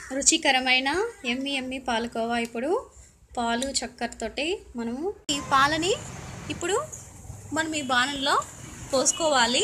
రుచికరమైన ఎమ్మి ఎమ్మి పాలకోవా ఇప్పుడు పాలు చక్కెరతోటి మనము ఈ పాలని ఇప్పుడు మనం ఈ బాణంలో పోసుకోవాలి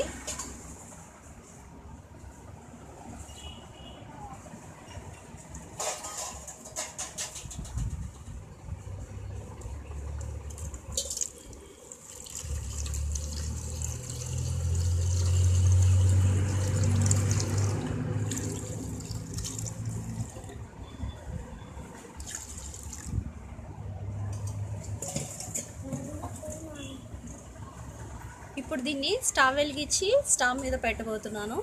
ఇప్పుడు దీన్ని స్టవ్ వెలిగించి స్టవ్ మీద పెట్టబోతున్నాను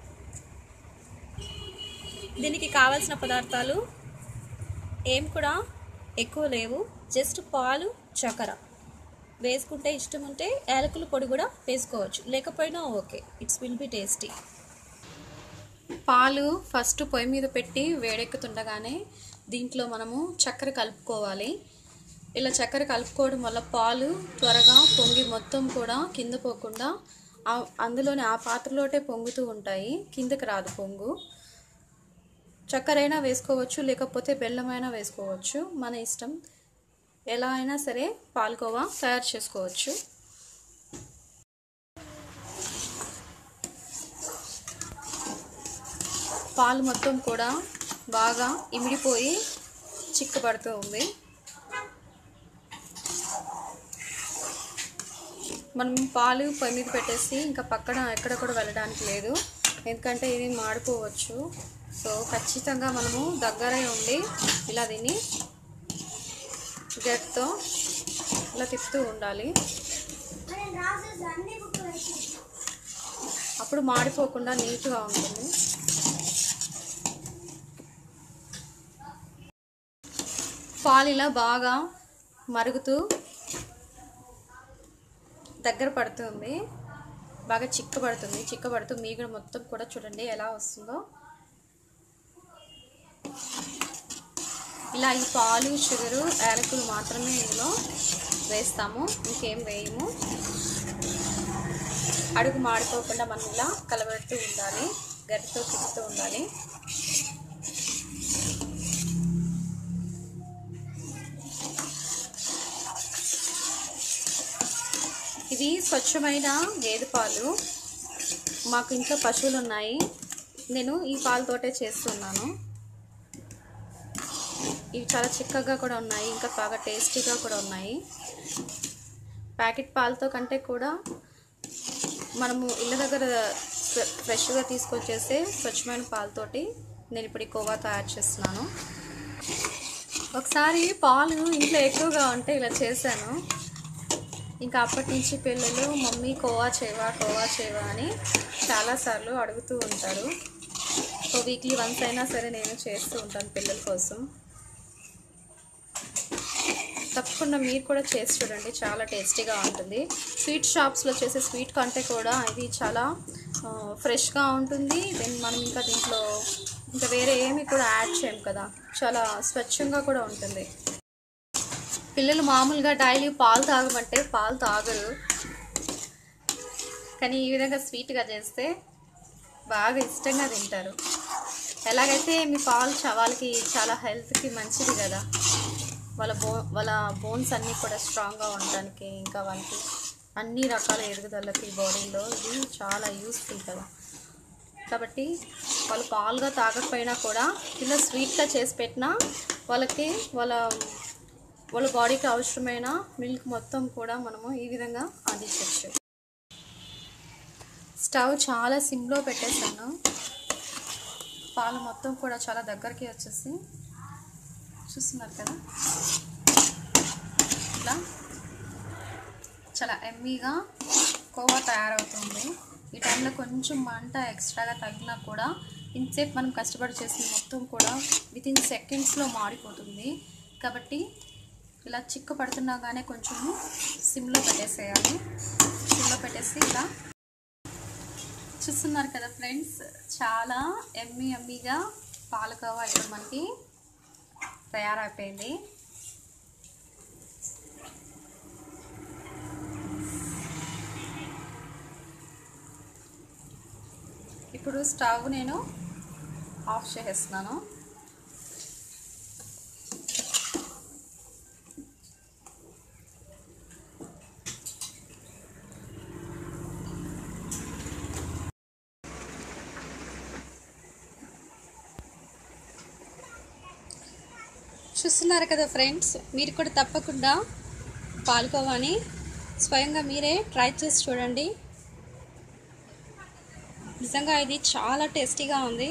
దీనికి కావాల్సిన పదార్థాలు ఏం కూడా ఎక్కువ లేవు జస్ట్ పాలు చక్కెర వేసుకుంటే ఇష్టం ఉంటే యాలకుల పొడి కూడా వేసుకోవచ్చు లేకపోయినా okay it's will be tasty పాలు ఫస్ట్ పొయ్యి మీద పెట్టి వేడెక్కుతుండగానే దీంట్లో మనము చక్కెర కలుపుకోవాలి ఇలా చక్కెర కలుపుకోవడం వల్ల పాలు త్వరగా పొంగి మొత్తం కూడా కింద పోకుండా ఆ- అందులోనే ఆ పాత్రలోటే పొంగుతూ ఉంటాయి కిందకి రాదు పొంగు చక్కెర అయినా వేసుకోవచ్చు లేకపోతే బెల్లమైనా వేసుకోవచ్చు మన ఇష్టం ఎలా అయినా సరే పాలకోవా తయారు చేసుకోవచ్చు పాలు మొత్తం కూడా బాగా ఇమిడిపోయి చిక్కబడుతూ ఉంది మనం పాలు పొయ్యి మీద పెట్టేసి ఇంకా పక్కన ఎక్కడ కూడా వెళ్ళడానికి లేదు ఎందుకంటే ఇది మాడిపోవచ్చు సో ఖచ్చితంగా మనము దగ్గరే ఉండి ఇలా దీన్ని గట్తో ఇలా తిప్పుతూ ఉండాలి అప్పుడు మాడిపోకుండా నీట్గా ఉంటుంది పాలు ఇలా బాగా మరుగుతూ దగ్గర పడుతుంది బాగా చిక్కబడుతుంది చిక్కబడుతూ మీగడ మొత్తం కూడా చూడండి ఎలా వస్తుందో ఇలా ఈ పాలు షుగరు యాలకులు మాత్రమే ఇందులో వేస్తాము ఇంకేం వేయము అడుగు మాడిపోకుండా మనం ఇలా కలబెడుతూ ఉండాలి గరితో తిప్పుతూ ఉండాలి ఇవి స్వచ్ఛమైన గేదె పాలు మాకు ఇంట్లో పశువులు ఉన్నాయి నేను ఈ పాలతోటే చేస్తున్నాను ఇవి చాలా చిక్కగా కూడా ఉన్నాయి ఇంకా బాగా టేస్టీగా కూడా ఉన్నాయి ప్యాకెట్ పాలతో కంటే కూడా మనము ఇళ్ళ దగ్గర ఫ్రె- ఫ్రెష్గా తీసుకొచ్చేసే స్వచ్ఛమైన పాలతోటి నేను ఇప్పుడు ఈ కోవా తయారు చేస్తున్నాను ఒకసారి పాలు ఇంట్లో ఎక్కువగా ఉంటే ఇలా చేశాను ఇంకా అప్పటి నుంచి పిల్లలు మమ్మీ కోవా చేయవా కోవా చేయవా అని చాలాసార్లు అడుగుతూ ఉంటారు సో వీక్లీ వన్స్ అయినా సరే నేను చేస్తూ ఉంటాను పిల్లల కోసం తప్పకుండా మీరు కూడా చేసి చూడండి చాలా టేస్టీగా ఉంటుంది స్వీట్ షాప్స్లో చేసే స్వీట్ కంటే కూడా ఇది చాలా ఆ, ఫ్రెష్గా ఉంటుంది దెన్ మనం ఇంకా దీంట్లో ఇంకా వేరే ఏమి కూడా యాడ్ చేయం కదా చాలా స్వచ్ఛంగా కూడా ఉంటుంది పిల్లలు మామూలుగా డైలీ పాలు తాగమంటే పాలు తాగరు కానీ ఈ విధంగా స్వీట్గా చేస్తే బాగా ఇష్టంగా తింటారు ఎలాగైతే మీ పాలు చ- వాళ్ళకి చాలా హెల్త్కి మంచిది కదా వాళ్ళ బో వాళ్ళ బోన్స్ అన్నీ కూడా స్ట్రాంగ్గా ఉండడానికి ఇంకా వాళ్ళకి అన్ని రకాల ఎదుగుదలకి బాడీలో ఇది చాలా యూస్ఫుల్ కదా కాబట్టి వాళ్ళు పాలుగా తాగకపోయినా కూడా ఇలా స్వీట్గా చేసి పెట్టినా వాళ్ళకి వాళ్ళ వాళ్ళ బాడీకి అవసరమైన మిల్క్ మొత్తం కూడా మనము ఈ విధంగా అందించవచ్చు స్టవ్ చాలా సిమ్లో పెట్టేశాను పాలు మొత్తం కూడా చాలా దగ్గరికి వచ్చేసి చూస్తున్నారు కదా ఇట్లా చాలా ఎమ్మీగా కోవా తయారవుతుంది ఈ టైంలో కొంచెం మంట ఎక్స్ట్రాగా తగ్గినా కూడా ఇంతసేపు మనం కష్టపడి చేసిన మొత్తం కూడా విత్ ఇన్ సెకండ్స్లో మాడిపోతుంది కాబట్టి ఇలా చిక్కు పడుతున్నాగానే కొంచెం సిమ్లో పెట్టేసేయాలి సిమ్లో పెట్టేసి ఇలా చూస్తున్నారు కదా ఫ్రెండ్స్ చాలా ఎమ్మి ఎమ్మిగా పాలకోవా ఇప్పుడు మనకి తయారైపోయింది ఇప్పుడు స్టవ్ నేను ఆఫ్ చేసేస్తున్నాను చూస్తున్నారు కదా ఫ్రెండ్స్ మీరు కూడా తప్పకుండా పాల్గొవని స్వయంగా మీరే ట్రై చేసి చూడండి నిజంగా ఇది చాలా టేస్టీగా ఉంది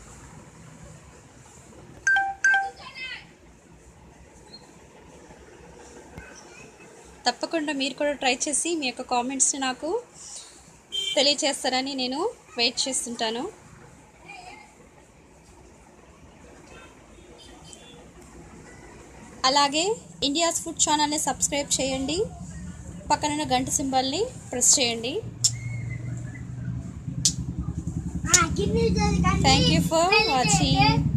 తప్పకుండా మీరు కూడా ట్రై చేసి మీ యొక్క కామెంట్స్ని నాకు తెలియచేస్తారని నేను వెయిట్ చేస్తుంటాను అలాగే ఇండియాస్ ఫుడ్ ఛానల్ని సబ్స్క్రైబ్ చేయండి పక్కనున్న గంట సింబల్ని ప్రెస్ చేయండి థ్యాంక్ యూ ఫర్ వాచింగ్